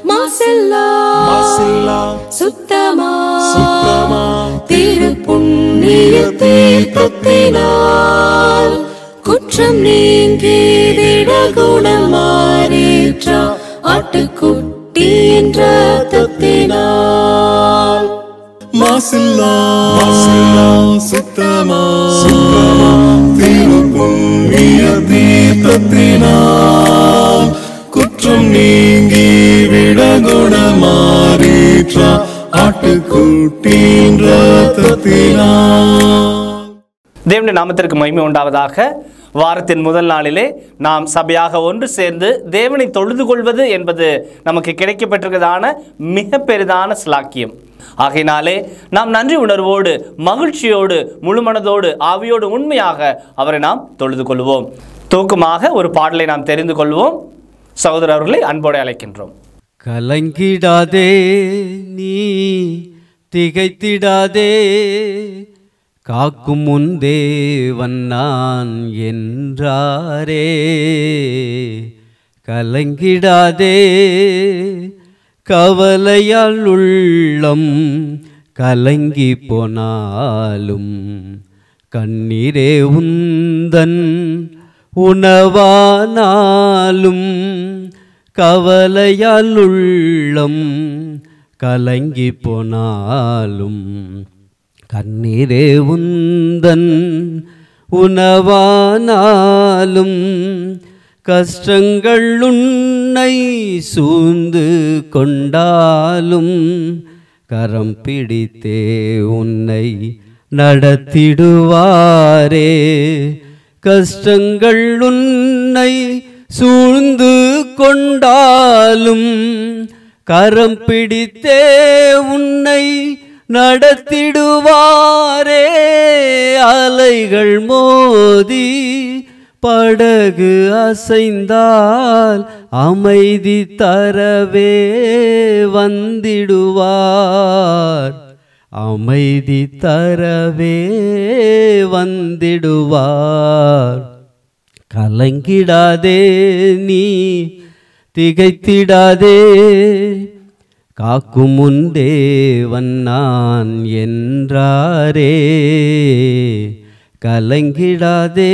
மாசெல்லா மாசில்லா சுத்தமா சுத்தமா திரு புண்ணிய தீர்த்தத்தினால் குற்றம் நீங்கி விடகுணம் மாறேற்ற ஆட்டுக்குட்டி என்ற தத்தினால் மாசில்லா மாசில்லா சுத்தமா சுத்தமா திருப்புண்ணிய தீர்த்தத்தினால் குற்றம் நீங்கி விடகுண மாறீற்ற ஆட்டுக்குட்டின் ரத்தத்தினால் தேவனுடைய நாமத்திற்கு மகிமை உண்டாவதாக வாரத்தின் முதல் நாளிலே நாம் சபையாக ஒன்று சேர்ந்து தேவனை தொழுது கொள்வது என்பது நமக்கு கிடைக்கப்பட்டிருக்கிறதான மிக பெரிதான சிலாக்கியம் ஆகையினாலே நாம் நன்றி உணர்வோடு மகிழ்ச்சியோடு முழுமனதோடு ஆவியோடு உண்மையாக அவரை நாம் தொழுது கொள்வோம் தூக்கமாக ஒரு பாடலை நாம் தெரிந்து கொள்வோம் சகோதரர்களை அன்போடு அழைக்கின்றோம் கலங்கிடாதே நீ திகைத்திடாதே காக்கும் முன் தேவன் நான் என்றாரே கலங்கிடாதே கவலையால் உள்ளம் கலங்கி போனாலும் கண்ணீரே உந்தன் உணவானாலும் கவலையால் உள்ளம் கலங்கி போனாலும் கண்ணீரே உந்தன் உணவானாலும் கஷ்டங்கள் உன்னை சூழ்ந்து கொண்டாலும் கரம் பிடித்தே உன்னை நடத்திடுவாரே கஷ்டங்கள் உன்னை சூழ்ந்து கொண்டாலும் கரம் பிடித்தே உன்னை நடத்திடுவாரே அலைகள் மோதி படகு அசைந்தால் அமைதி தரவே வந்திடுவார் அமைதி தரவே வந்திடுவார் கலங்கிடாதே நீ திகைத்திடாதே காக்கும் முன் தேவன் நான் என்றாரே கலங்கிடாதே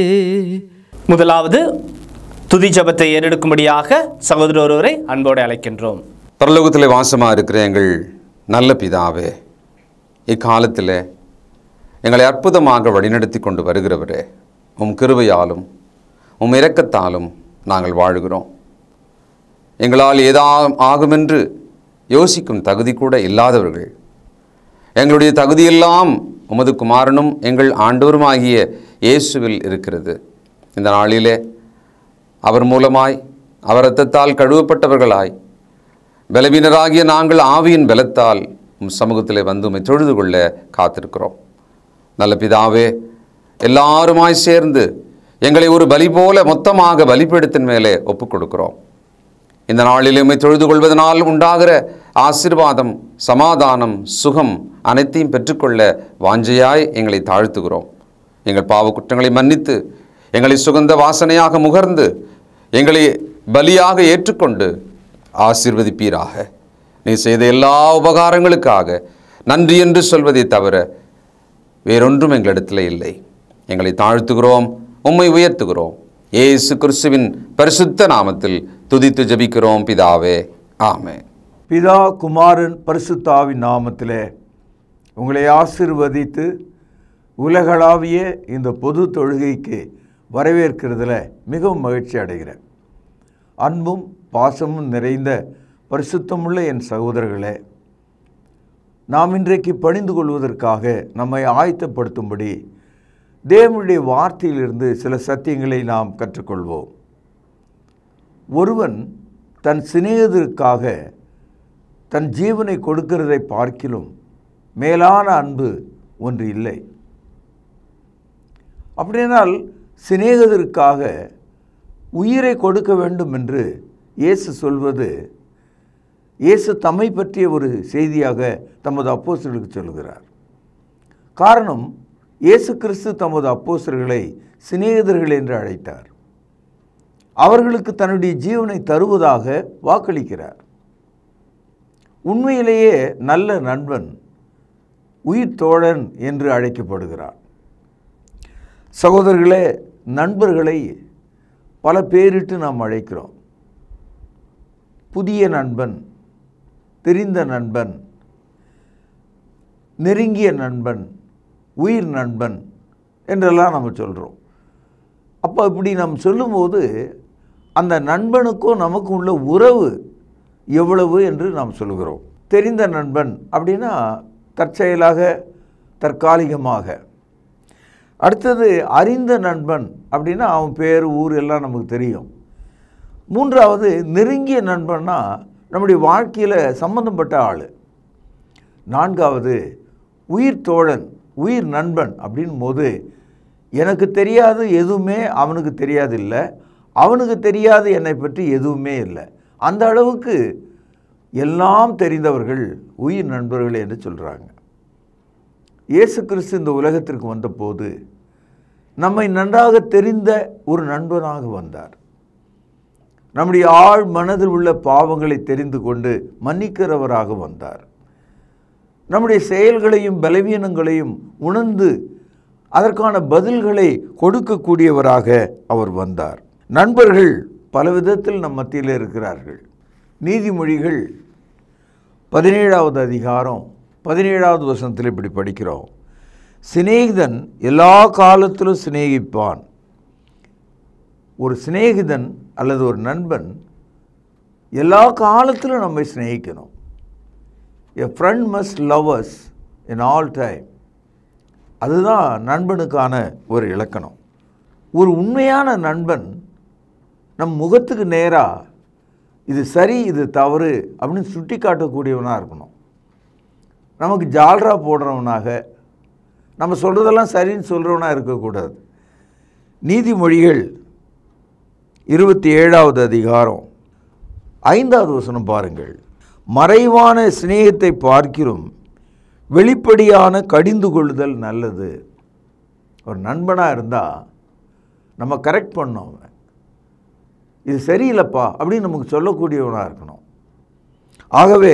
முதலாவது துதி ஜபத்தை ஏறெடுக்கும்படியாக சகோதரர் ஒருவரை அன்போடு அழைக்கின்றோம் பரலோகத்தில் வாசமாக இருக்கிற எங்கள் நல்ல பிதாவே இக்காலத்தில் எங்களை அற்புதமாக வழிநடத்தி கொண்டு வருகிறவரே உம் கிருபையாலும் உம் இரக்கத்தாலும் நாங்கள் வாழுகிறோம் எங்களால் ஏதா ஆகுமென்று யோசிக்கும் தகுதி கூட இல்லாதவர்கள் எங்களுடைய தகுதியெல்லாம் உமது குமாரனும் எங்கள் ஆண்டவருமாகிய இயேசுவில் இருக்கிறது இந்த நாளிலே அவர் மூலமாய் அவர் இரத்தத்தால் கழுவப்பட்டவர்களாய் பலவீனராகிய நாங்கள் ஆவியின் பலத்தால் உம் சமூகத்திலே வந்து உம்மை தொழுது கொள்ள காத்திருக்கிறோம் நல்ல பிதாவே எல்லாருமாய் சேர்ந்து எங்களை ஒரு பலி போல மொத்தமாக பலிப்பீடத்தின் மேலே ஒப்புக் கொடுக்கிறோம் இந்த நாளில் உம்மை தொழுது கொள்வதனால் உண்டாகிற ஆசீர்வாதம் சமாதானம் சுகம் அனைத்தையும் பெற்றுக்கொள்ள வாஞ்சையாய் எங்களை தாழ்த்துகிறோம் எங்கள் பாவ குற்றங்களை மன்னித்து எங்களை சுகந்த வாசனையாக முகர்ந்து எங்களை பலியாக ஏற்றுக்கொண்டு ஆசீர்வதிப்பீராக நீ செய்த எல்லா உபகாரங்களுக்காக நன்றி என்று சொல்வதை தவிர வேறொன்றும் எங்களிடத்தில் இல்லை எங்களை தாழ்த்துகிறோம் உம்மை உயர்த்துகிறோம் இயேசு கிறிஸ்துவின் பரிசுத்த நாமத்தில் துதித்து ஜெபிக்கிறோம் பிதாவே ஆமென் பிதா குமாரன் பரிசுத்தாவின் நாமத்திலே உங்களை ஆசிர்வதித்து உலகளாவிய இந்த பொது தொழுகைக்கு வரவேற்கிறதுல மிகவும் மகிழ்ச்சி அடைகிறேன் அன்பும் பாசமும் நிறைந்த பரிசுத்தமுள்ள என் சகோதரர்களே நாம் இன்றைக்கு பணிந்து கொள்வதற்காக நம்மை ஆயத்தப்படுத்தும்படி தேவனுடைய வார்த்தையிலிருந்து சில சத்தியங்களை நாம் கற்றுக்கொள்வோம் ஒருவன் தன் சிநேகிதருக்காக தன் ஜீவனை கொடுக்கிறதை பார்க்கிலும் மேலான அன்பு ஒன்று இல்லை அப்படியானால் சிநேகிதருக்காக உயிரை கொடுக்க வேண்டும் என்று இயேசு சொல்வது இயேசு தம்மை பற்றிய ஒரு செய்தியாக தமது அப்போஸ்தலர்களுக்கு சொல்கிறார் காரணம் இயேசு கிறிஸ்து தமது அப்போஸ்தலர்களை சிநேகிதர்கள் என்று அழைத்தார் அவர்களுக்கு தன்னுடைய ஜீவனை தருவதாக வாக்களிக்கிறார் உண்மையிலேயே நல்ல நண்பன் உயிர் தோழன் என்று அழைக்கப்படுகிறான் சகோதரர்களே நண்பர்களை பல பேரிட்டு நாம் அழைக்கிறோம் புதிய நண்பன் தெரிந்த நண்பன் நெருங்கிய நண்பன் உயிர் நண்பன் என்றெல்லாம் நம்ம சொல்கிறோம் அப்போ இப்படி நாம் சொல்லும்போது அந்த நண்பனுக்கும் நமக்கும் உள்ள உறவு எவ்வளவு என்று நாம் சொல்கிறோம் தெரிந்த நண்பன் அப்படின்னா தற்செயலாக தற்காலிகமாக அடுத்தது அறிந்த நண்பன் அப்படின்னா அவன் பேர் ஊர் எல்லாம் நமக்கு தெரியும் மூன்றாவது நெருங்கிய நண்பன்னா நம்முடைய வாழ்க்கையில் சம்பந்தப்பட்ட ஆள் நான்காவது உயிர் தோழன் உயிர் நண்பன் அப்படின் போது எனக்கு தெரியாது எதுவுமே அவனுக்கு தெரியாது இல்லை அவனுக்கு தெரியாது என்னை பற்றி எதுவுமே இல்லை அந்த அளவுக்கு எல்லாம் தெரிந்தவர்கள் உயிர் நண்பர்கள் என்று சொல்கிறாங்க இயேசு கிறிஸ்து இந்த உலகத்திற்கு வந்தபோது நம்மை நன்றாக தெரிந்த ஒரு நண்பனாக வந்தார் நம்முடைய ஆழ் மனதில் உள்ள பாவங்களை தெரிந்து கொண்டு மன்னிக்கிறவராக வந்தார் நம்முடைய செயல்களையும் பலவீனங்களையும் உணர்ந்து அதற்கான பதில்களை கொடுக்கக்கூடியவராக அவர் வந்தார் நண்பர்கள் பல விதத்தில் நம் மத்தியில் இருக்கிறார்கள் நீதிமொழிகள் பதினேழாவது அதிகாரம் பதினேழாவது வசனத்தில் இப்படி படிக்கிறோம் சிநேகிதன் எல்லா காலத்திலும் சிநேகிப்பான் ஒரு சிநேகிதன் அல்லது ஒரு நண்பன் எல்லா காலத்திலும் நம்மை சிநேகிக்கணும் a friend must love us in all time அதுதான் நண்பனுக்கான ஒரு இலக்கணம் ஒரு உண்மையான நண்பன் நம் முகத்துக்கு நேராக இது சரி இது தவறு அப்படின்னு சுட்டி காட்டக்கூடியவனாக இருக்கணும் நமக்கு ஜால்ரா போடுறவனாக நம்ம சொல்கிறதெல்லாம் சரின்னு சொல்கிறவனாக இருக்கக்கூடாது நீதிமொழிகள் இருபத்தி ஏழாவது அதிகாரம் ஐந்தாவது வசனம் பாருங்கள் மறைவான சிநேகத்தை பார்க்கிறோம் வெளிப்படையான கடிந்து கொள்ளுதல் நல்லது ஒரு நண்பனாக இருந்தால் நம்ம கரெக்ட் பண்ணோம் அவன் இது சரியில்லைப்பா அப்படின்னு நமக்கு சொல்லக்கூடியவனாக இருக்கணும் ஆகவே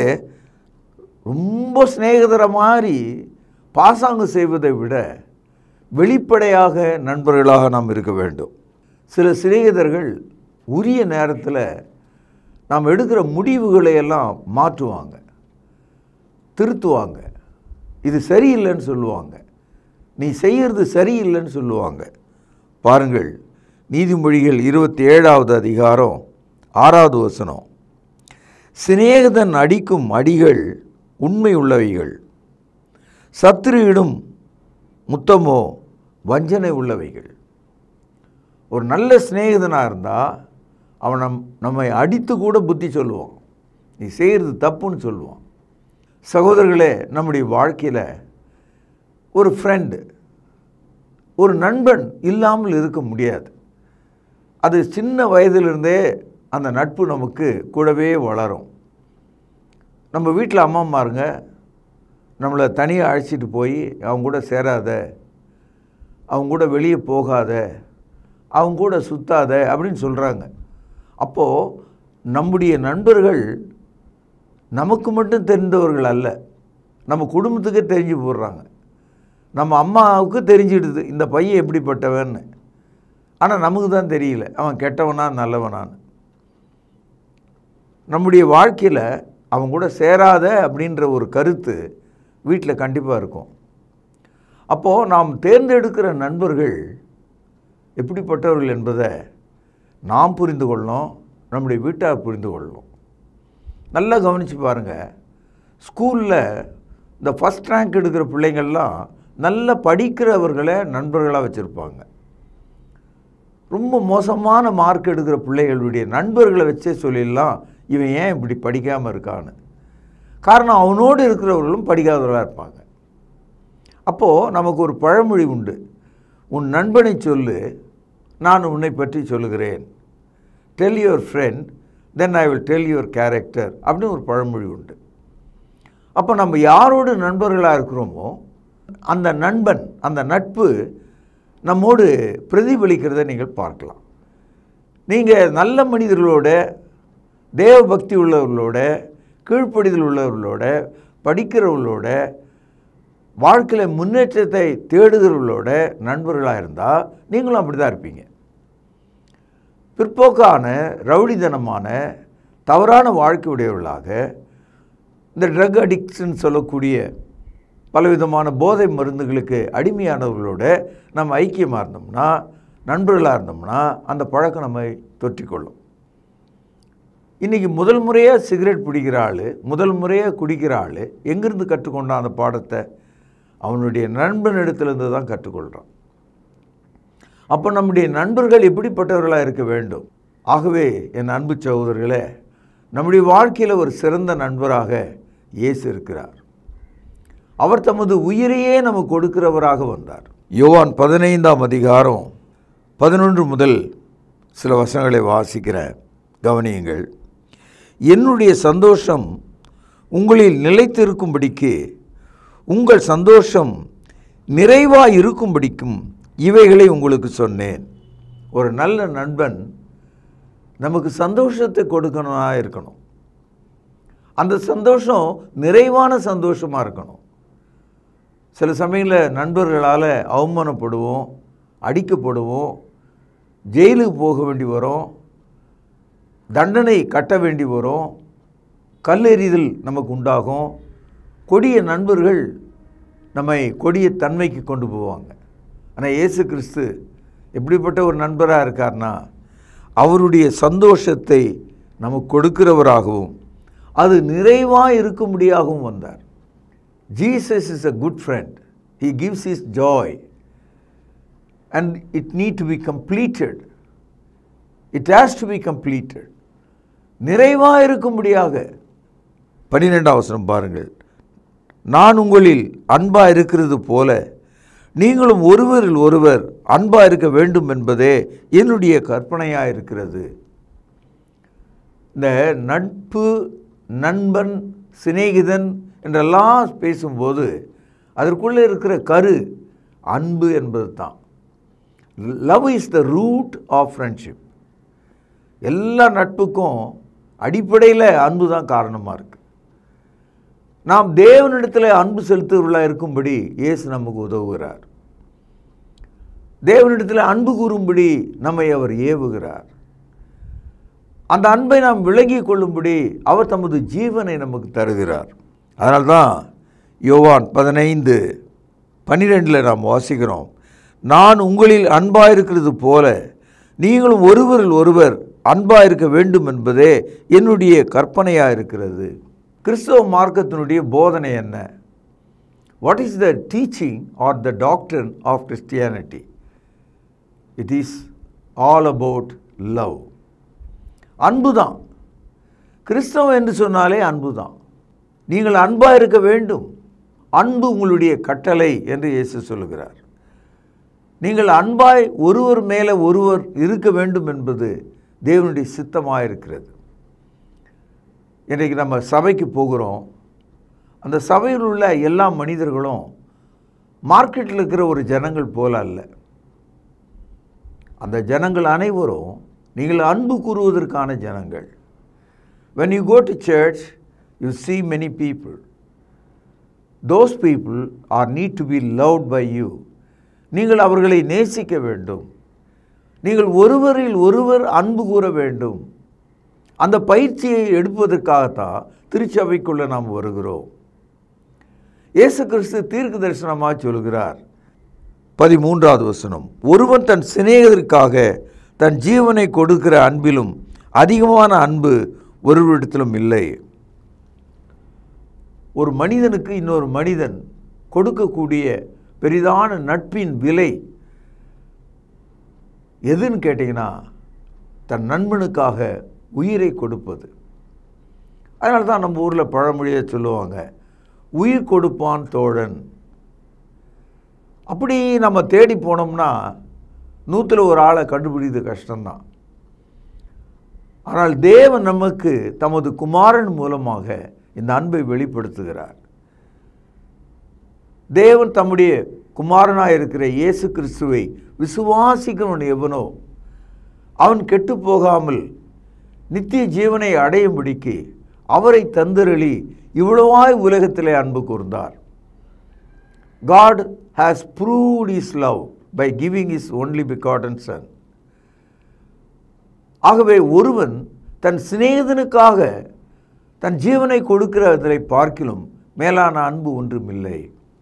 ரொம்ப சிநேகிதரை மாதிரி பாசாங்கு செய்வதை விட வெளிப்படையாக நண்பர்களாக நாம் இருக்க வேண்டும் சில சிநேகிதர்கள் உரிய நேரத்தில் நாம் எடுக்கிற முடிவுகளை எல்லாம் மாற்றுவாங்க திருத்துவாங்க இது சரியில்லைன்னு சொல்லுவாங்க நீ செய்கிறது சரியில்லைன்னு சொல்லுவாங்க பாருங்கள் நீதிமொழிகள் இருபத்தி ஏழாவது அதிகாரம் ஆறாவது வசனம் சிநேகிதன் அடிக்கும் அடிகள் உண்மை உள்ளவைகள் சத்துருவிடும் முத்தமோ வஞ்சனை உள்ளவைகள் ஒரு நல்ல சிநேகிதனாக இருந்தால் அவன் நம் நம்மை அடித்து கூட புத்தி சொல்லுவான் நீ செய்கிறது தப்புன்னு சொல்லுவான் சகோதரர்களே நம்முடைய வாழ்க்கையில் ஒரு ஃப்ரெண்டு ஒரு நண்பன் இல்லாமல் இருக்க முடியாது அது சின்ன வயதிலிருந்தே அந்த நட்பு நமக்கு கூடவே வளரும் நம்ம வீட்டில் அம்மாமாருங்க நம்மளை தனியாக அழைச்சிட்டு போய் அவங்க கூட சேராத அவங்க கூட வெளியே போகாத அவங்க கூட சுத்தாத அப்படின்னு சொல்கிறாங்க அப்போது நம்முடைய நண்பர்கள் நமக்கு மட்டும் தெரிந்தவர்கள் அல்ல நம்ம குடும்பத்துக்கே தெரிஞ்சு போடுறாங்க நம்ம அம்மாவுக்கு தெரிஞ்சிடுது இந்த பையன் எப்படிப்பட்டவன்னு ஆனால் நமக்கு தான் தெரியல அவன் கெட்டவனா நல்லவனான்னு நம்முடைய வாழ்க்கையில் அவங்க கூட சேராத அப்படின்ற ஒரு கருத்து வீட்டில் கண்டிப்பாக இருக்கும் அப்போது நாம் தேர்ந்தெடுக்கிற நண்பர்கள் எப்படிப்பட்டவர்கள் என்பதை நாம் புரிந்து கொள்ளணும் நம்முடைய வீட்டார் புரிந்து கொள்ளணும் நல்லா கவனித்து பாருங்கள் ஸ்கூலில் இந்த ஃபஸ்ட் ரேங்க் எடுக்கிற பிள்ளைங்கள்லாம் நல்ல படிக்கிறவர்களை நண்பர்களாக வச்சுருப்பாங்க ரொம்ப மோசமான மார்க் எடுக்கிற பிள்ளைகளுடைய நண்பர்களை வச்சே சொல்லிடலாம் இவன் ஏன் இப்படி படிக்காமல் இருக்கான்னு காரணம் அவனோடு இருக்கிறவர்களும் படிக்காதவர்களாக இருப்பாங்க அப்போது நமக்கு ஒரு பழமொழி உண்டு உன் நண்பனை சொல்லு நான் உன்னை பற்றி சொல்லுகிறேன் tell your friend then I will tell your character அப்படின்னு ஒரு பழமொழி உண்டு அப்போ நம்ம யாரோடு நண்பர்களாக இருக்கிறோமோ அந்த நண்பன் அந்த நட்பு நம்மோடு பிரதிபலிக்கிறதை நீங்கள் பார்க்கலாம் நீங்கள் நல்ல மனிதர்களோட தேவ பக்தி உள்ளவர்களோட கீழ்ப்படிதல் உள்ளவர்களோட படிக்கிறவர்களோட வாழ்க்கையில் முன்னேற்றத்தை தேடுகிறவர்களோட நண்பர்களாக இருந்தால் நீங்களும் அப்படி தான் இருப்பீங்க பிற்போக்கான ரவுடித்தனமான தவறான வாழ்க்கை உடையவர்களாக இந்த ட்ரக் அடிக்ஷன் சொல்லக்கூடிய பலவிதமான போதை மருந்துகளுக்கு அடிமையானவர்களோட நம்ம ஐக்கியமாக இருந்தோம்னா நண்பர்களாக இருந்தோம்னா அந்த பழக்கம் நம்மை தொற்றிக்கொள்ளும் இன்றைக்கி முதல் முறையாக சிகரெட் பிடிக்கிற ஆள் முதல் முறையாக குடிக்கிற ஆள் எங்கேருந்து கற்றுக்கொண்டான் அந்த பாடத்தை அவனுடைய நண்பனிடத்திலிருந்து தான் கற்றுக்கொள்கிறான் அப்போ நம்முடைய நண்பர்கள் எப்படிப்பட்டவர்களாக இருக்க வேண்டும் ஆகவே என் அன்பு சகோதரர்களே நம்முடைய வாழ்க்கையில் ஒரு சிறந்த நண்பராக இயேசு இருக்கிறார் அவர் தமது உயிரையே நமக்கு கொடுக்கிறவராக வந்தார் யோவான் பதினைந்தாம் அதிகாரம் பதினொன்று முதல் சில வசனங்களை வாசிக்கிற கவனியுங்கள் என்னுடைய சந்தோஷம் உங்களில் நிலைத்திருக்கும்படிக்கு உங்கள் சந்தோஷம் நிறைவாக இருக்கும்படிக்கும் இவைகளை உங்களுக்கு சொன்னேன் ஒரு நல்ல நண்பன் நமக்கு சந்தோஷத்தை கொடுக்கணுமா இருக்கணும் அந்த சந்தோஷம் நிறைவான சந்தோஷமாக இருக்கணும் சில சமயங்களில் நண்பர்களால் அவமானப்படுவோம் அடிக்கப்படுவோம் ஜெயிலுக்கு போக வேண்டி வரும் தண்டனை கட்ட வேண்டி வரும் கல்லெறிதல் நமக்கு உண்டாகும் கொடிய நண்பர்கள் நம்மை கொடிய தன்மைக்கு கொண்டு போவாங்க ஆனால் இயேசு கிறிஸ்து எப்படிப்பட்ட ஒரு நண்பராக இருக்கார்னா அவருடைய சந்தோஷத்தை நமக்கு கொடுக்கிறவராகவும் அது நிறைவாக இருக்கும்படியாகவும் வந்தார் Jesus is a good friend he gives is joy and it need to be completed it has to be completed நிறைவாக இருக்கும்படியாக பன்னிரெண்டாம் வசனம் பாருங்கள் நான் உங்களில் அன்பாக இருக்கிறது போல நீங்களும் ஒருவரில் ஒருவர் அன்பாக இருக்க வேண்டும் என்பதே என்னுடைய கற்பனையாக இருக்கிறது இந்த நட்பு நண்பன் சிநேகிதன் என்றெல்லாம் பேசும்போது அதற்குள்ளே இருக்கிற கரு அன்பு என்பது தான் love is the root of friendship எல்லா நட்புக்கும் அடிப்படையில் அன்பு தான் காரணமாக இருக்குது நாம் தேவனிடத்தில் அன்பு செலுத்துவர்களாக இருக்கும்படி இயேசு நமக்கு உதவுகிறார் தேவனிடத்தில் அன்பு கூறும்படி நம்மை அவர் ஏவுகிறார் அந்த அன்பை நாம் விளங்கி கொள்ளும்படி அவர் தமது ஜீவனை நமக்கு தருகிறார் அதனால்தான் யோவான் பதினைந்து பன்னிரெண்டில் நாம் வாசிக்கிறோம் நான் உங்களில் அன்பாயிருக்கிறது போல நீங்களும் ஒருவரில் ஒருவர் அன்பாயிருக்க வேண்டும் என்பதே என்னுடைய கற்பனையாக இருக்கிறது கிறிஸ்தவ மார்க்கத்தினுடைய போதனை என்ன what is the teaching or the doctor of Christianity it is all about love அன்பு தான் கிறிஸ்தவம் என்று சொன்னாலே அன்பு தான் நீங்கள் அன்பாக இருக்க வேண்டும் அன்பு உங்களுடைய கட்டளை என்று இயேசு சொல்லுகிறார் நீங்கள் அன்பாய் ஒருவர் மேலே ஒருவர் இருக்க வேண்டும் என்பது தேவனுடைய சித்தமாக இருக்கிறது இன்றைக்கு நம்ம சபைக்கு போகிறோம் அந்த சபையில் உள்ள எல்லா மனிதர்களும் மார்க்கெட்டில் இருக்கிற ஒரு ஜனங்கள் போல அல்ல அந்த ஜனங்கள் அனைவரும் நீங்கள் அன்பு கூறுவதற்கான ஜனங்கள் when you go to church you see many people those people are need to be loved by you நீங்கள் அவர்களை நேசிக்க வேண்டும் நீங்கள் ஒருவரில் ஒருவர் அன்பு கூற வேண்டும் அந்த பயிற்சியை எடுப்பதற்காகத்தான் திருச்சபைக்குள்ளே நாம் வருகிறோம் இயேசு கிறிஸ்து தீர்க்க தரிசனமாக சொல்கிறார் பதிமூன்றாவது வசனம் ஒருவன் தன் சிநேகத்திற்காக தன் ஜீவனை கொடுக்கிற அன்பிலும் அதிகமான அன்பு ஒருவரிடத்திலும் இல்லை ஒரு மனிதனுக்கு இன்னொரு மனிதன் கொடுக்கக்கூடிய பெரிதான நட்பின் விலை எதுன்னு கேட்டிங்கன்னா தன் நண்பனுக்காக உயிரை கொடுப்பது அதனால தான் நம்ம ஊரில் பழமொழியை சொல்லுவாங்க உயிர் கொடுப்பான் தோழன் அப்படி நம்ம தேடி போனோம்னா நூற்றில் ஒரு ஆளை கண்டுபிடிக்கிறது கஷ்டம்தான் ஆனால் தேவன் நமக்கு தமது குமாரன் மூலமாக இந்த அன்பை வெளிப்படுத்துகிறார் தேவன் தம்முடைய குமாரனாக இருக்கிற இயேசு கிறிஸ்துவை விசுவாசிக்கிறவன் எவனோ அவன் கெட்டு போகாமல் நித்திய ஜீவனை அடையும்படிக்கு அவரை தந்தருளி இவ்வளவாய் உலகத்திலே அன்பு கூர்ந்தார் God has proved his love by giving his only begotten son. ஆகவே ஒருவன் தன் சிநேகிதனுக்காக தன் ஜீவனை கொடுக்கிறதை பார்க்கிலும் மேலான அன்பு ஒன்றுமில்லை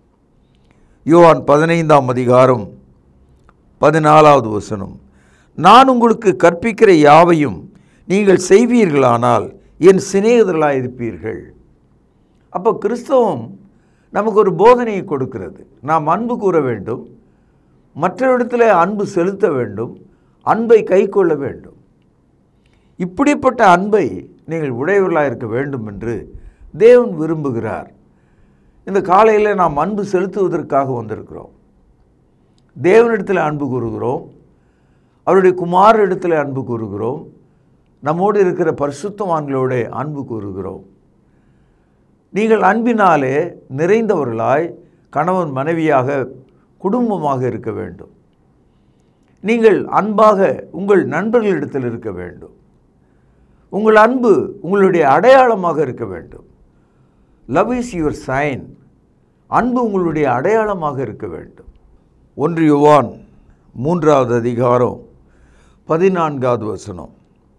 யோவான் பதினைந்தாம் அதிகாரம் பதினாலாவது வசனம் நான் உங்களுக்கு கற்பிக்கிற யாவையும் நீங்கள் செய்வீர்களானால் என் சிநேகிதர்களாக இருப்பீர்கள் அப்போ கிறிஸ்தவம் நமக்கு ஒரு போதனையை கொடுக்கிறது நாம் அன்பு கூற வேண்டும் மற்றவரிடத்தில் அன்பு செலுத்த வேண்டும் அன்பை கைக்கொள்ள வேண்டும் இப்படிப்பட்ட அன்பை நீங்கள் உடையவர்களாக இருக்க வேண்டும் என்று தேவன் விரும்புகிறார் இந்த காலையில் நாம் அன்பு செலுத்துவதற்காக வந்திருக்கிறோம் தேவனிடத்தில் அன்பு கூறுகிறோம் அவருடைய குமாரிடத்தில் அன்பு கூறுகிறோம் நம்மோடு இருக்கிற பரிசுத்தவான்களோட அன்பு கூறுகிறோம் நீங்கள் அன்பினாலே நிறைந்தவர்களாய் கணவன் மனைவியாக குடும்பமாக இருக்க வேண்டும் நீங்கள் அன்பாக உங்கள் நண்பர்களிடத்தில் இருக்க வேண்டும் உங்கள் அன்பு உங்களுடைய அடையாளமாக இருக்க வேண்டும் லவ் இஸ் யுவர் சைன் அன்பு உங்களுடைய அடையாளமாக இருக்க வேண்டும் ஒன்று யுவான் மூன்றாவது அதிகாரம் பதினான்காவது வசனம்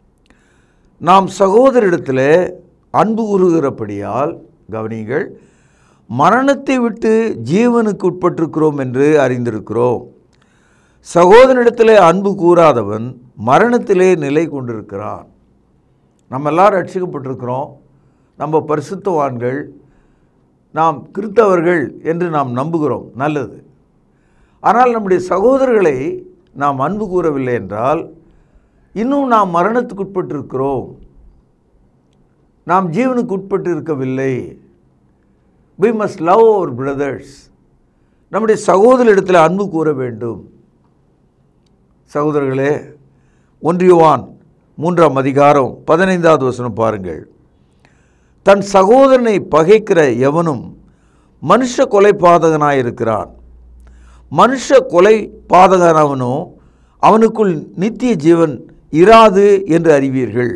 நாம் சகோதரிடத்தில் அன்பு கூறுகிறபடியால் கவனிங்கள் மரணத்தை விட்டு ஜீவனுக்கு உட்பட்டிருக்கிறோம் என்று அறிந்திருக்கிறோம் சகோதரனிடத்தில் அன்பு கூறாதவன் மரணத்திலே நிலை கொண்டிருக்கிறான் நம்ம எல்லாரும் ரட்சிக்கப்பட்டிருக்கிறோம் நம்ம பரிசுத்தவான்கள் நாம் கிறித்தவர்கள் என்று நாம் நம்புகிறோம் நல்லது ஆனால் நம்முடைய சகோதரர்களை நாம் அன்பு கூறவில்லை என்றால் இன்னும் நாம் மரணத்துக்கு உட்பட்டிருக்கிறோம் நாம் ஜீவனுக்கு உட்பட்டு இருக்கவில்லை we must love our brothers நம்முடைய சகோதரிடத்தில் அன்பு கூற வேண்டும் சகோதரர்களே ஒன்றியவான் மூன்றாம் அதிகாரம் பதினைந்தாவது வசனம் பாருங்கள் தன் சகோதரனை பகைக்கிற எவனும் மனுஷ கொலை பாதகனாயிருக்கிறான் மனுஷ கொலை பாதகனவனோ அவனுக்குள் நித்திய ஜீவன் இராது என்று அறிவீர்கள்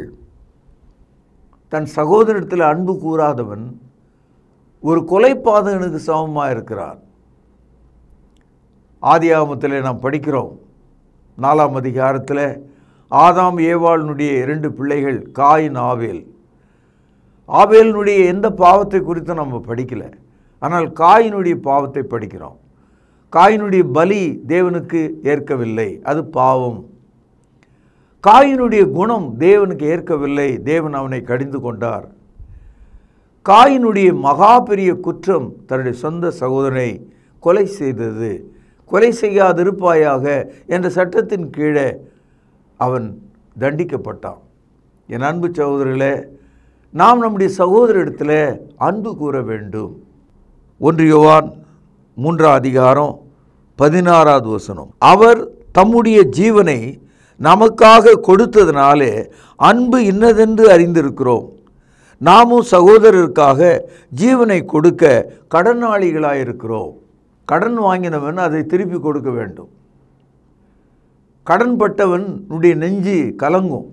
தன் சகோதரத்தில் அன்பு கூறாதவன் ஒரு கொலை பாதகனுக்கு சமமாக இருக்கிறான் ஆதியாகமத்தில் நாம் படிக்கிறோம் நாலாம் அதிகாரத்தில் ஆதாம் ஏவாளினுடைய இரண்டு பிள்ளைகள் காயின் ஆவேல் ஆவேலினுடைய எந்த பாவத்தை குறித்து நம்ம படிக்கல ஆனால் காயினுடைய பாவத்தை படிக்கிறோம் காயினுடைய பலி தேவனுக்கு ஏற்கவில்லை அது பாவம் காயினுடைய குணம் தேவனுக்கு ஏற்கவில்லை தேவன் அவனை கடிந்து கொண்டார் காயினுடைய மகா பெரிய குற்றம் தன்னுடைய சொந்த சகோதரனை கொலை செய்தது கொலை செய்யாதிருப்பாயாக என்ற சட்டத்தின் கீழே அவன் தண்டிக்கப்பட்டான் என் அன்பு சகோதரர்களே நாம் நம்முடைய சகோதரிடத்தில் அன்பு கூற வேண்டும் ஒன்று யோவான் மூன்றாம் அதிகாரம் பதினாறாவது வசனம் அவர் தம்முடைய ஜீவனை நமக்காக கொடுத்ததினாலே அன்பு இன்னதென்று அறிந்திருக்கிறோம் நாமும் சகோதரருக்காக ஜீவனை கொடுக்க கடனாளிகளாக இருக்கிறோம் கடன் வாங்கினவன் அதை திருப்பி கொடுக்க வேண்டும் கடன்பட்டவனுடைய நெஞ்சு கலங்கும்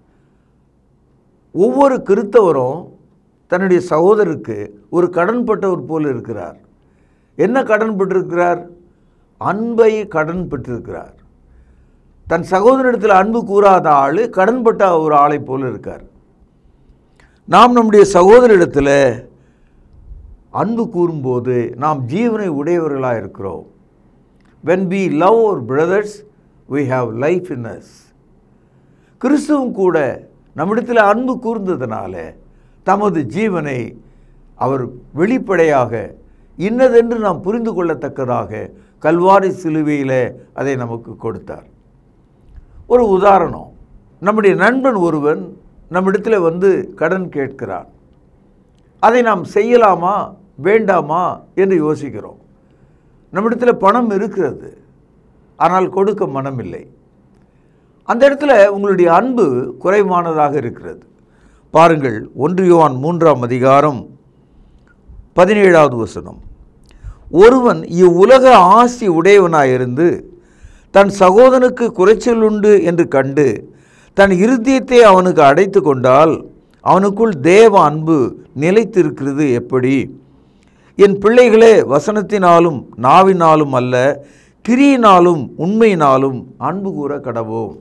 ஒவ்வொரு கிறித்தவரும் தன்னுடைய சகோதரருக்கு ஒரு கடன்பட்டவர் போல் இருக்கிறார் என்ன கடன் பெற்றிருக்கிறார் அன்பை கடன் பெற்றிருக்கிறார் தன் சகோதரிடத்தில் அன்பு கூறாத ஆள் கடன்பட்ட ஒரு ஆளை போல் இருக்கார் நாம் நம்முடைய சகோதரிடத்தில் அன்பு கூறும்போது நாம் ஜீவனை உடையவர்களாக இருக்கிறோம் when we love our brothers we have life in us கிறிஸ்துவும் கூட நம்மிடத்தில் அன்பு கூர்ந்ததுனால தமது ஜீவனை அவர் வெளிப்படையாக இன்னதென்று நாம் புரிந்து கொள்ளத்தக்கதாக கல்வாரி சிலுவையில் அதை நமக்கு கொடுத்தார் ஒரு உதாரணம் நம்முடைய நண்பன் ஒருவன் நம்மிடத்தில் வந்து கடன் கேட்கிறான் அதை நாம் செய்யலாமா வேண்டாமா என்று யோசிக்கிறோம் நம்மிடத்தில் பணம் இருக்கிறது ஆனால் கொடுக்க மனமில்லை அந்த இடத்துல உங்களுடைய அன்பு குறைவானதாக இருக்கிறது பாருங்கள் ஒன்று யோவான் மூன்றாம் அதிகாரம் பதினேழாவது வசனம் ஒருவன் இவ்வுலக ஆசி உடையவனாயிருந்து தன் சகோதரனுக்கு குறைச்சல் உண்டு என்று கண்டு தன் இருதயத்தை அவனுக்கு அடைத்து கொண்டால் அவனுக்குள் தேவ அன்பு நிலைத்திருக்கிறது எப்படி என் பிள்ளைகளே வசனத்தினாலும் நாவினாலும் அல்ல கிரியினாலும் உண்மையினாலும் அன்பு கூற கடவோம்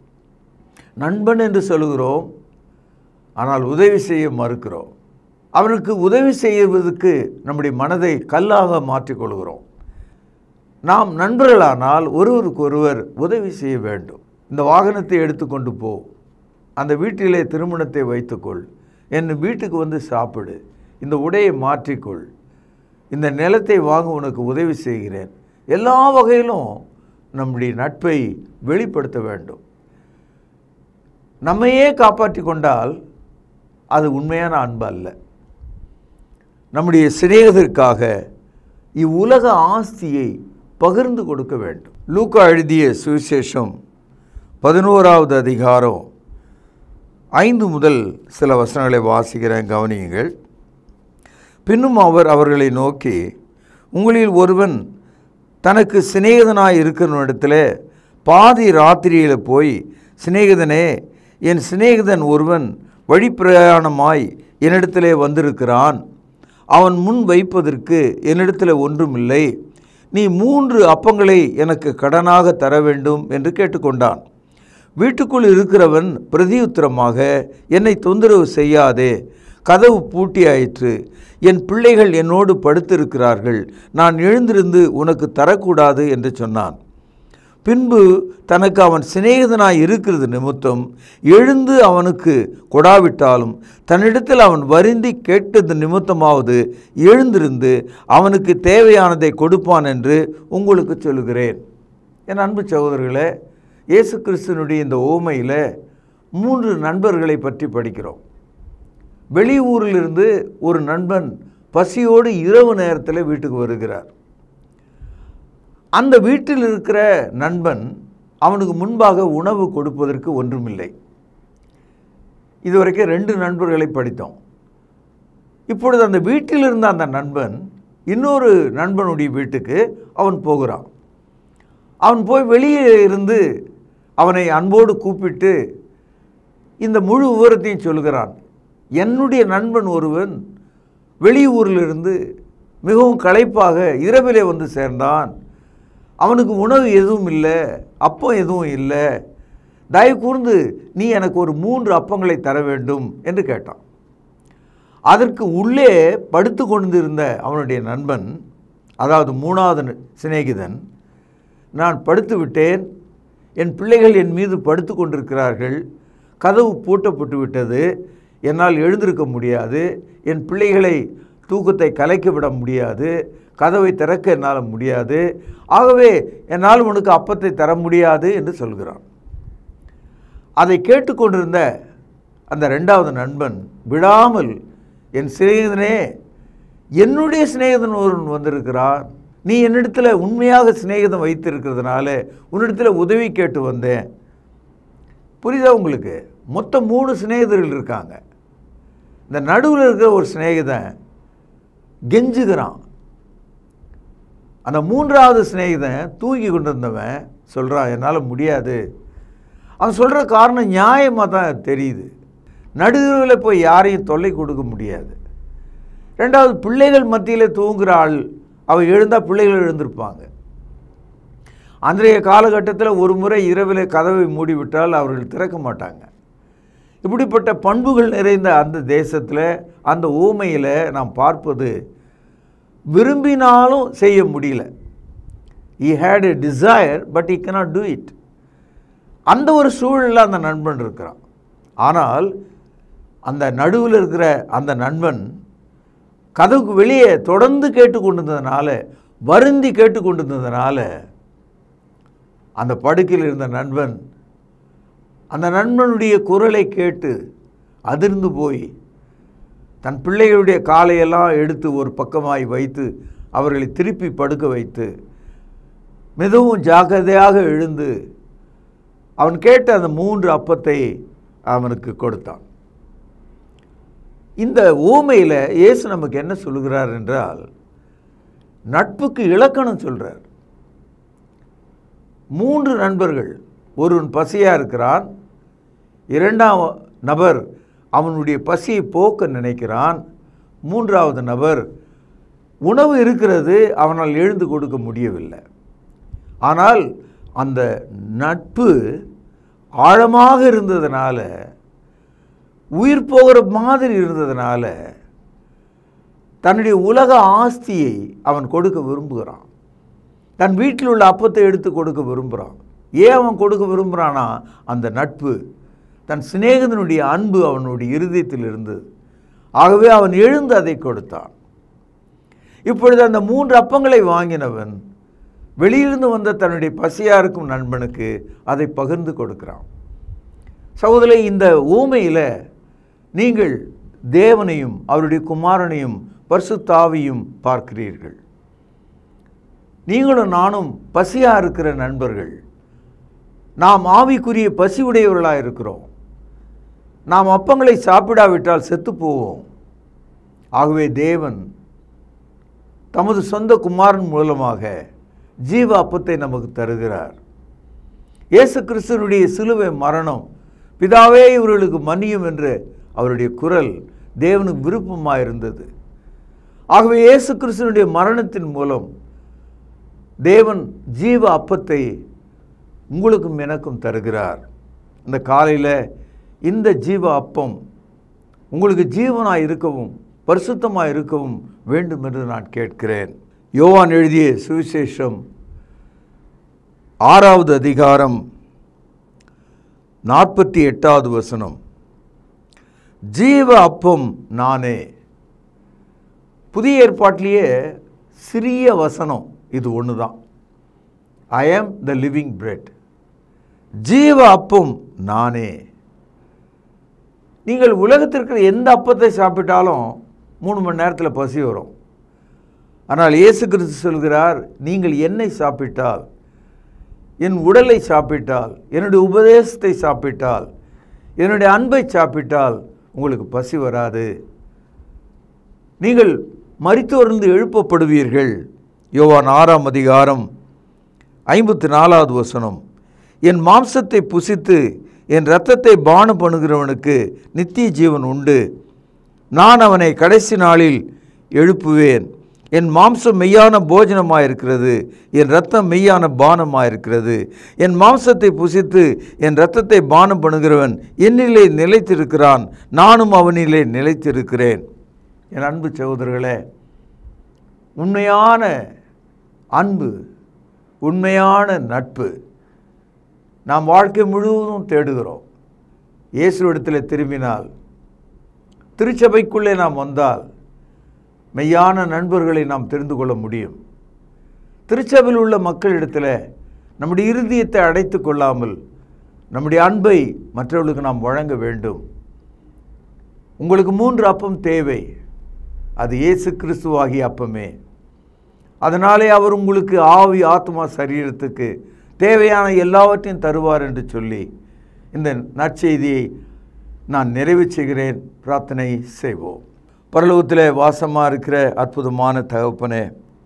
நண்பன் என்று சொல்கிறோம் ஆனால் உதவி செய்ய மறுக்கிறோம் அவனுக்கு உதவி செய்வதற்கு நம்முடைய மனதை கல்லாக மாற்றிக்கொள்கிறோம் நாம் நண்பர்களானால் ஒருவருக்கொருவர் உதவி செய்ய வேண்டும் இந்த வாகனத்தை எடுத்துக்கொண்டு போ அந்த வீட்டிலே திருமணத்தை வைத்துக்கொள் என் வீட்டுக்கு வந்து சாப்பிடு இந்த உடையை மாற்றிக்கொள் இந்த நிலத்தை வாங்க உனக்கு உதவி செய்கிறேன் எல்லா வகையிலும் நம்முடைய நட்பை வெளிப்படுத்த வேண்டும் நம்மையே காப்பாற்றி கொண்டால் அது உண்மையான அன்பு அல்ல நம்முடைய சிநேகத்திற்காக இவ்வுலக ஆஸ்தியை பகிர்ந்து கொடுக்க வேண்டும் லூக்கா எழுதிய சுவிசேஷம் பதினோராவது அதிகாரம் ஐந்து முதல் சில வசனங்களை வாசிக்கிறேன் கவனியுங்கள் பின்னும் அவர் அவர்களை நோக்கி உங்களில் ஒருவன் தனக்கு சிநேகிதனாய் இருக்கிறவனிடத்தில் பாதி ராத்திரியில் போய் சிநேகிதனே என் சிநேகிதன் ஒருவன் வழிப்பிரயாணமாய் என்னிடத்திலே வந்திருக்கிறான் அவன் முன் வைப்பதற்கு என்னிடத்தில் ஒன்றுமில்லை நீ மூன்று அப்பங்களை எனக்கு கடனாக தர வேண்டும் என்று கேட்டுக்கொண்டான் வீட்டுக்குள் இருக்கிறவன் பிரதியுத்தரமாக என்னை தொந்தரவு செய்யாதே கதவு பூட்டியாயிற்று என் பிள்ளைகள் என்னோடு படுத்திருக்கிறார்கள் நான் எழுந்திருந்து உனக்கு தரக்கூடாது என்று சொன்னான் பின்பு தனக்கு அவன் சிநேகிதனாய் இருக்கிறது நிமித்தம் எழுந்து அவனுக்கு கொடாவிட்டாலும் தன்னிடத்தில் அவன் வருந்தி கேட்டது நிமித்தமாவது எழுந்திருந்து அவனுக்கு தேவையானதை கொடுப்பான் என்று உங்களுக்கு சொல்லுகிறேன் என் அன்பு சகோதரர்களே இயேசு கிறிஸ்துனுடைய இந்த ஓமையில் மூன்று நண்பர்களை பற்றி படிக்கிறோம் வெளியூரிலிருந்து ஒரு நண்பன் பசியோடு இரவு நேரத்தில் வீட்டுக்கு வருகிறார் அந்த வீட்டில் இருக்கிற நண்பன் அவனுக்கு முன்பாக உணவு கொடுப்பதற்கு ஒன்றுமில்லை இதுவரைக்கும் ரெண்டு நண்பர்களை படித்தோம் இப்பொழுது அந்த வீட்டில் இருந்த அந்த நண்பன் இன்னொரு நண்பனுடைய வீட்டுக்கு அவன் போகிறான் அவன் போய் வெளியே இருந்து அவனை அன்போடு கூப்பிட்டு இந்த முழு விவரத்தையும் சொல்கிறான் என்னுடைய நண்பன் ஒருவன் வெளியூரிலிருந்து மிகவும் களைப்பாக இரவிலே வந்து சேர்ந்தான் அவனுக்கு உணவு எதுவும் இல்லை அப்பம் எதுவும் இல்லை தயவு கூர்ந்து நீ எனக்கு ஒரு மூன்று அப்பங்களை தர வேண்டும் என்று கேட்டான் அதற்கு உள்ளே படுத்து கொண்டிருந்த அவனுடைய நண்பன் அதாவது மூணாவது ந- சிநேகிதன் நான் படுத்து விட்டேன் என் பிள்ளைகள் என் மீது படுத்து கொண்டிருக்கிறார்கள் கதவு பூட்டப்பட்டு விட்டது என்னால் எழுந்திருக்க முடியாது என் பிள்ளைகளை தூக்கத்தை கலைக்க விட முடியாது கதவை திறக்க என்னால் முடியாது ஆகவே என்னால் உனக்கு அப்பத்தை தர முடியாது என்று சொல்கிறான் அதை கேட்டுக்கொண்டிருந்த அந்த ரெண்டாவது நண்பன் விடாமல் என் சிநேகிதனே என்னுடைய சிநேகிதன் ஒருவன் வந்திருக்கிறான் நீ என்னிடத்தில் உண்மையாக சிநேகிதம் வைத்திருக்கிறதுனால உன்னிடத்தில் உதவி கேட்டு வந்தேன் புரியுதா உங்களுக்கு மொத்தம் மூணு சிநேகிதர்கள் இருக்காங்க இந்த நடுவில் இருக்கிற ஒரு சிநேகிதன் கெஞ்சுகிறான் அந்த மூன்றாவது சிநேகிதன் தூங்கி கொண்டிருந்தவன் சொல்கிறான் என்னால் முடியாது அவன் சொல்கிற காரணம் நியாயமாக தான் தெரியுது நடுவில் போய் யாரையும் தொல்லை கொடுக்க முடியாது ரெண்டாவது பிள்ளைகள் மத்தியில் தூங்குற ஆள் அவன் எழுந்தால் பிள்ளைகள் எழுந்திருப்பாங்க அன்றைய காலகட்டத்தில் ஒரு முறை இரவில் கதவை மூடிவிட்டால் அவர்கள் திறக்க மாட்டாங்க இப்படிப்பட்ட பண்புகள் நிறைந்த அந்த தேசத்தில் அந்த ஊமையில் நாம் பார்ப்பது விரும்பினாலும் செய்ய முடியல I had a desire but I cannot do it அந்த ஒரு சூழலில் அந்த நண்பன் இருக்கிறான் ஆனால் அந்த நடுவில் இருக்கிற அந்த நண்பன் கதவுக்கு வெளியே தொடர்ந்து கேட்டுக்கொண்டிருந்ததுனால வருந்தி கேட்டுக்கொண்டிருந்ததுனால அந்த படுக்கையில் இருந்த நண்பன் அந்த நண்பனுடைய குரலை கேட்டு அதிர்ந்து போய் தன் பிள்ளைகளுடைய காலையெல்லாம் எடுத்து ஒரு பக்கமாய் வைத்து அவர்களை திருப்பி படுக்க வைத்து மிகவும் ஜாக்கிரதையாக எழுந்து அவன் கேட்ட அந்த மூன்று அப்பத்தை அவனுக்கு கொடுத்தான் இந்த ஊமையில் இயேசு நமக்கு என்ன சொல்லுகிறார் என்றால் நட்புக்கு இலக்கணம் சொல்றார் மூன்று நண்பர்கள் ஒருவன் பசியாக இருக்கிறான் இரண்டாம் நபர் அவனுடைய பசியை போக்க நினைக்கிறான் மூன்றாவது நபர் உணவு இருக்கிறது அவனால் எழுந்து கொடுக்க முடியவில்லை ஆனால் அந்த நட்பு ஆழமாக இருந்ததுனால உயிர் போகிற மாதிரி இருந்ததுனால தன்னுடைய உலக ஆஸ்தியை அவன் கொடுக்க விரும்புகிறான் தன் வீட்டில் உள்ள அப்பத்தை எடுத்து கொடுக்க விரும்புகிறான் ஏன் அவன் கொடுக்க விரும்புகிறானா அந்த நட்பு தன் சிநேகிதனுடைய அன்பு அவனுடைய இருதயத்தில் இருந்தது ஆகவே அவன் எழுந்து அதை கொடுத்தான் இப்பொழுது அந்த மூன்று அப்பங்களை வாங்கினவன் வெளியிலிருந்து வந்த தன்னுடைய பசியாக இருக்கும் நண்பனுக்கு அதை பகிர்ந்து கொடுக்கிறான் சகோதரி இந்த ஊமையில் நீங்கள் தேவனையும் அவருடைய குமாரனையும் பரிசுத்தாவியும் பார்க்கிறீர்கள் நீங்களும் நானும் பசியாக இருக்கிற நண்பர்கள் நாம் ஆவிக்குரிய பசி உடையவர்களாக இருக்கிறோம் நாம் அப்பங்களை சாப்பிடாவிட்டால் செத்து போவோம் ஆகவே தேவன் தமது சொந்த குமாரன் மூலமாக ஜீவ அப்பத்தை நமக்கு தருகிறார் இயேசு கிறிஸ்துவனுடைய சிலுவை மரணம் பிதாவே இவர்களுக்கு மன்னியும் என்று அவருடைய குரல் தேவனுக்கு விருப்பமாக இருந்தது ஆகவே இயேசு கிறிஸ்துவனுடைய மரணத்தின் மூலம் தேவன் ஜீவ அப்பத்தை உங்களுக்கும் எனக்கும் தருகிறார் இந்த காலையில் இந்த ஜீவ அப்பம் உங்களுக்கு ஜீவனாக இருக்கவும் பரிசுத்தமாக இருக்கவும் வேண்டும் என்று நான் கேட்கிறேன் யோவான் எழுதிய சுவிசேஷம் ஆறாவது அதிகாரம் நாற்பத்தி எட்டாவது வசனம் ஜீவ அப்பம் நானே புதிய ஏற்பாட்டிலேயே சிறிய வசனம் இது ஒன்று தான் ஐ ஆம் த லிவிங் பிரெட் ஜீவ அப்பம் நானே நீங்கள் உலகத்திற்கு எந்த அப்பத்தை சாப்பிட்டாலும் மூணு மணி நேரத்தில் பசி வரும் ஆனால் இயேசு கிறிஸ்து சொல்கிறார் நீங்கள் என்னை சாப்பிட்டால் என் உடலை சாப்பிட்டால் என்னுடைய உபதேசத்தை சாப்பிட்டால் என்னுடைய அன்பை சாப்பிட்டால் உங்களுக்கு பசி வராது நீங்கள் மரித்தோர்ந்து எழுப்பப்படுவீர்கள் யோவான் ஆறாம் அதிகாரம் ஐம்பத்தி நாலாவது வசனம் என் மாம்சத்தை புசித்து என் இரத்தத்தை பானம் பண்ணுகிறவனுக்கு நித்திய ஜீவன் உண்டு நான் அவனை கடைசி நாளில் எழுப்புவேன் என் மாம்சம் மெய்யான போஜனமாக இருக்கிறது என் இரத்தம் மெய்யான பானமாக இருக்கிறது என் மாம்சத்தை புசித்து என் இரத்தத்தை பானம் பண்ணுகிறவன் என்னிலே நிலைத்திருக்கிறான் நானும் அவனிலே நிலைத்திருக்கிறேன் என் அன்பு சகோதரர்களே உண்மையான அன்பு உண்மையான நட்பு நாம் வாழ்க்கை முழுவதும் தேடுகிறோம் இயேசுவிடத்தில் திரும்பினால் திருச்சபைக்குள்ளே நாம் வந்தால் மெய்யான நண்பர்களை நாம் தெரிந்து கொள்ள முடியும் திருச்சபையில் உள்ள மக்களிடத்தில் நம்முடைய இருதயத்தை அடைத்து கொள்ளாமல் நம்முடைய அன்பை மற்றவர்களுக்கு நாம் வழங்க வேண்டும் உங்களுக்கு மூன்று அப்பம் தேவை அது இயேசு கிறிஸ்துவாகிய அப்பமே அதனாலே அவர் உங்களுக்கு ஆவி ஆத்மா சரீரத்துக்கு தேவையான எல்லாவற்றையும் தருவார் என்று சொல்லி இந்த நற்செய்தியை நான் நிறைவு செய்கிறேன் பிரார்த்தனை செய்வோம் பரலோகத்தில் வாசமாக இருக்கிற அற்புதமான தகப்பனே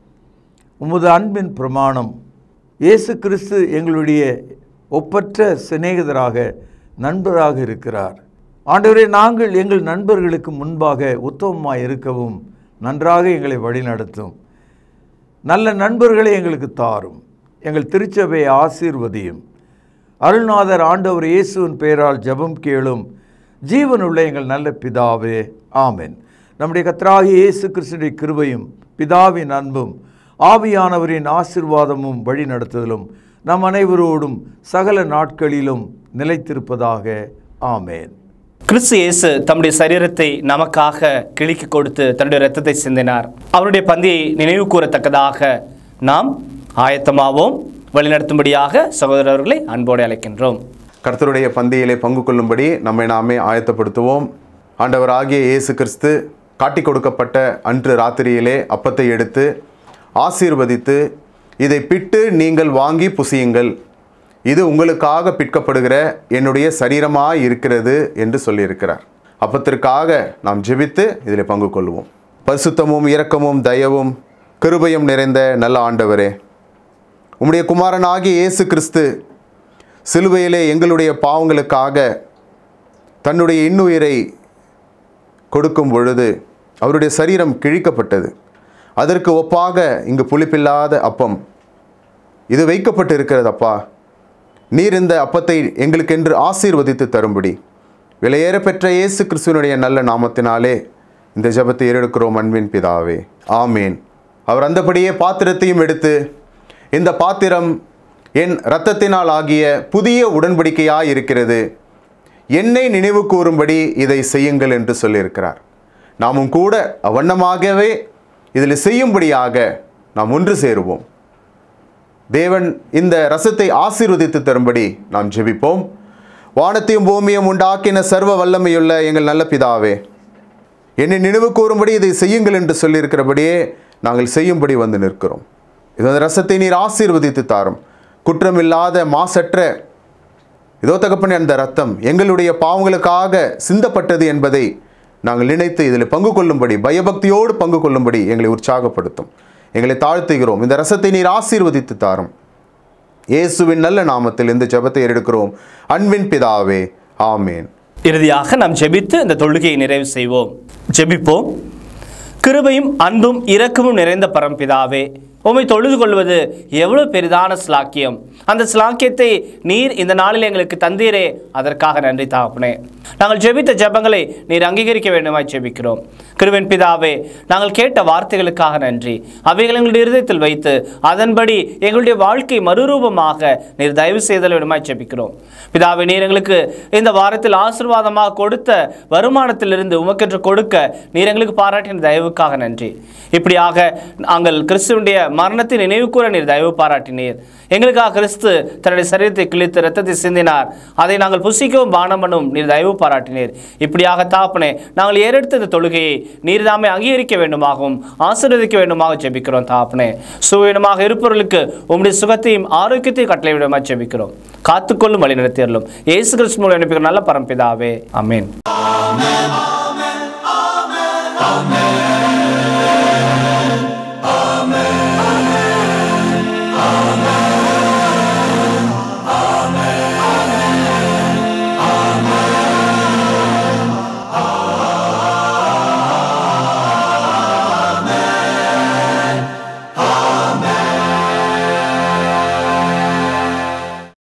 உமது அன்பின் பிரமாணம் இயேசு கிறிஸ்து எங்களுடைய ஒப்பற்ற சிநேகிதராக நண்பராக இருக்கிறார் ஆண்டவரே நாங்கள் எங்கள் நண்பர்களுக்கு முன்பாக உத்தமமாக இருக்கவும் நன்றாக எங்களை வழிநடத்தும் நல்ல நண்பர்களை எங்களுக்கு தாரும் எங்கள் திருச்சபையை ஆசீர்வதியும் அருள்நாதர் ஆண்டவர் இயேசுவின் பெயரால் ஜெபம் கேளும் ஜீவனுள்ள எங்கள் நல்ல பிதாவே ஆமென் நம்முடைய கர்த்தராகிய இயேசு கிறிஸ்துடைய கிருபையும் பிதாவின் அன்பும் ஆவியானவரின் ஆசீர்வாதமும் வழி நடத்துதலும் நம் அனைவரோடும் சகல நாட்களிலும் நிலைத்திருப்பதாக ஆமென் கிறிஸ்து இயேசு தம்முடைய சரீரத்தை நமக்காக கிழிக்கு கொடுத்து தன்னுடைய இரத்தத்தை சிந்தினார் அவருடைய பந்தியை நினைவு கூறத்தக்கதாக நாம் ஆயத்தமாவோம் வழிநடத்தும்படியாக சகோதரர்களை அன்போடு அழைக்கின்றோம் கர்த்தருடைய பந்தியிலே பங்கு கொள்ளும்படி நம்மை நாமே ஆயத்தப்படுத்துவோம் ஆண்டவராகிய இயேசு கிறிஸ்து காட்டிக் கொடுக்கப்பட்ட அன்று ராத்திரியிலே அப்பத்தை எடுத்து ஆசீர்வதித்து இதை பிட்டு நீங்கள் வாங்கி புசியுங்கள் இது உங்களுக்காக பிற்கப்படுகிற என்னுடைய சரீரமாய் இருக்கிறது என்று சொல்லியிருக்கிறார் அப்பத்திற்காக நாம் ஜெபித்து இதில் பங்கு கொள்வோம் பரிசுத்தமும் இரக்கமும் தயவும் கிருபையும் நிறைந்த நல்ல ஆண்டவரே உம்முடைய குமாரனாகிய இயேசு கிறிஸ்து சிலுவையிலே எங்களுடைய பாவங்களுக்காக தன்னுடைய இன்னுயிரை கொடுக்கும் பொழுது அவருடைய சரீரம் கிழிக்கப்பட்டது அதற்கு ஒப்பாக இங்கு புளிப்பில்லாத அப்பம் இது வைக்கப்பட்டு இருக்கிறதப்பா நீர் இந்த அப்பத்தை எங்களுக்கென்று ஆசீர்வதித்து தரும்படி விலையேற பெற்ற இயேசு கிறிஸ்துவனுடைய நல்ல நாமத்தினாலே இந்த ஜெபத்தை ஏறெடுக்கிறோம் அன்பின் பிதாவே ஆமேன் அவர் அந்தபடியே பாத்திரத்தையும் எடுத்து இந்த பாத்திரம் என் இரத்தத்தினால் ஆகிய புதிய உடன்படிக்கையாய் இருக்கிறது என்னை நினைவு கூறும்படி இதை செய்யுங்கள் என்று சொல்லியிருக்கிறார் நாமும் கூட அவ்வண்ணமாகவே இதில் செய்யும்படியாக நாம் ஒன்று சேருவோம் தேவன் இந்த ரசத்தை ஆசீர்வதித்து தரும்படி நாம் ஜெபிப்போம் வானத்தையும் பூமியும் உண்டாக்கின சர்வ வல்லமையுள்ள எங்கள் நல்ல பிதாவே என்னை நினைவு கூறும்படி இதை செய்யுங்கள் என்று சொல்லியிருக்கிறபடியே நாங்கள் செய்யும்படி வந்து நிற்கிறோம் இது அந்த ரசத்தை நீர் ஆசீர்வதித்து தாரும் குற்றமில்லாத மாசற்ற இதோ தகப்பனே அந்த ரத்தம் எங்களுடைய பாவங்களுக்காக சிந்தப்பட்டது என்பதை நாங்கள் நினைத்து இதில் பங்கு கொள்ளும்படி பயபக்தியோடு பங்கு கொள்ளும்படி எங்களை உற்சாகப்படுத்தும் எங்களை தாழ்த்துகிறோம் இந்த ரசத்தை நீர் ஆசீர்வதித்து தாரும் இயேசுவின் நல்ல நாமத்தில் இந்த ஜெபத்தை எடுக்கிறோம் அன்பின் பிதாவே ஆமேன் இறுதியாக நாம் ஜெபித்து இந்த தொழுகையை நிறைவு செய்வோம் ஜெபிப்போம் கிருபையும் அன்பும் இரக்கமும் நிறைந்த பரம்பிதாவே உம்மை தொழுது கொள்வது எவ்வளவு பெரிதான ஸ்லாக்கியம் அந்த ஸ்லாக்கியத்தை நீர் இந்த நாளில் எங்களுக்கு தந்தீரே அதற்காக நன்றி தாப்பனே நாங்கள் ஜெபித்த ஜெபங்களை நீர் அங்கீகரிக்க வேண்டுமாய் ஜெபிக்கிறோம் கிருவின் பிதாவே நாங்கள் கேட்ட வார்த்தைகளுக்காக நன்றி அவைகள் எங்களுடைய இருதயத்தில் வைத்து அதன்படி எங்களுடைய வாழ்க்கை மறுரூபமாக நீர் தயவு செய்தல் வேண்டுமாய் ஜெபிக்கிறோம் பிதாவே நீர் எங்களுக்கு இந்த வாரத்தில் ஆசீர்வாதமாக கொடுத்த வருமானத்திலிருந்து உமக்கென்று கொடுக்க நீர் எங்களுக்கு பாராட்டின தயவுக்காக நன்றி இப்படியாக நாங்கள் கிறிஸ்துவனுடைய மரணத்தை நினைவு கூற நீர் தயவு பாராட்டினீர் எங்களுக்காக கிறிஸ்து தன்னுடைய சரீரத்தை கிழித்து ரத்தத்தை சிந்தினார் அதை நாங்கள் புசிக்கவும் பானம் பண்ணவும் நீர் தயவு பாராட்டினீர் இப்படியாக தாப்பனே நாங்கள் ஏறெடுத்த இந்த தொழுகையை நீர் தாமே அங்கீகரிக்க வேண்டுமாகவும் ஆசீர்வதிக்க வேண்டுமாக ஜெபிக்கிறோம் தாப்பனே சுவீனமாக இருப்பவர்களுக்கு உம்முடைய சுகத்தையும் ஆரோக்கியத்தையும் கட்டளை விடமாக ஜெபிக்கிறோம் காத்துக்கொள்ளும் வழி நடத்தியறலும் இயேசு கிறிஸ்து மூலம் அனுப்பிக்கிற நல்ல பரம்பிதாவே அமேன்